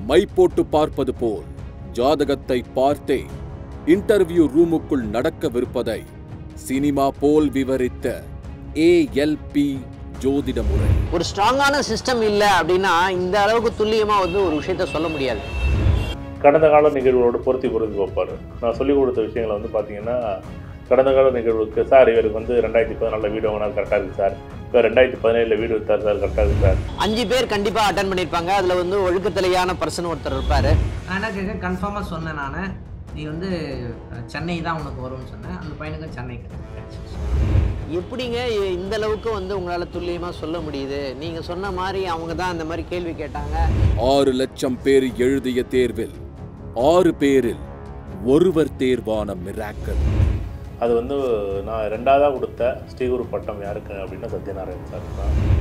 My போட்டு பார்ப்பது போல் ஜாதகத்தை பார்த்தே இன்டர்வியூ ரூமுக்குள் நடக்கவிருப்பதை சினிமா போல் விவரித்த ஏஎல்பி ஜோதிட முறை ஒரு ஸ்ட்ராங்கான சிஸ்டம் இல்லை அப்படின்னா இந்த அளவுக்கு துல்லியமா வந்து ஒரு விஷயத்த சொல்ல முடியாது கடந்த கால நிகழ்வுகளோட பொருத்தி பொருத்தி வைப்பார் நான் சொல்லிக் கொடுத்த விஷயங்களை வந்து பார்த்தீங்கன்னா கடந்த கால நிகழ்வுக்கு சார் இவருக்கு வந்து ரெண்டாயிரத்தி பதினாலில் வீடு வாங்கினா கரெக்டாக இருக்குது சார் இப்போ ரெண்டாயிரத்தி பதினேழில் வீடு வித்தார் சார் கரெக்டாக இருக்குது சார் அஞ்சு பேர் கண்டிப்பா அட்டன் பண்ணியிருப்பாங்க அதுல வந்து ஒழுக்கத்தலையான பர்சன் ஒருத்தர் இருப்பாரு நான் என்ன கேட்க கன்ஃபார்மாக சொன்னேன் நான் நீ வந்து அஹ், சென்னை தான் உனக்கு வரும்னு சொன்னேன் அந்த பையனுக்கும் சென்னை கிடைச்சிச்சு. எப்படிங்க இ- இந்த அளவுக்கு வந்து உங்களால துல்லியமா சொல்ல முடியுது நீங்க சொன்ன மாதிரி அவங்க தான் அந்த மாதிரி கேள்வி கேட்டாங்க ஆறு லட்சம் பேர் எழுதிய தேர்வில் ஆறு பேரில் ஒருவர் தேர்வான மிராக்கல் அது வந்து நான் ரெண்டாவதாக கொடுத்த ஸ்ரீகுரு பட்டம் யாருக்கு அப்படின்னா சத்யநாராயண் சார் தான்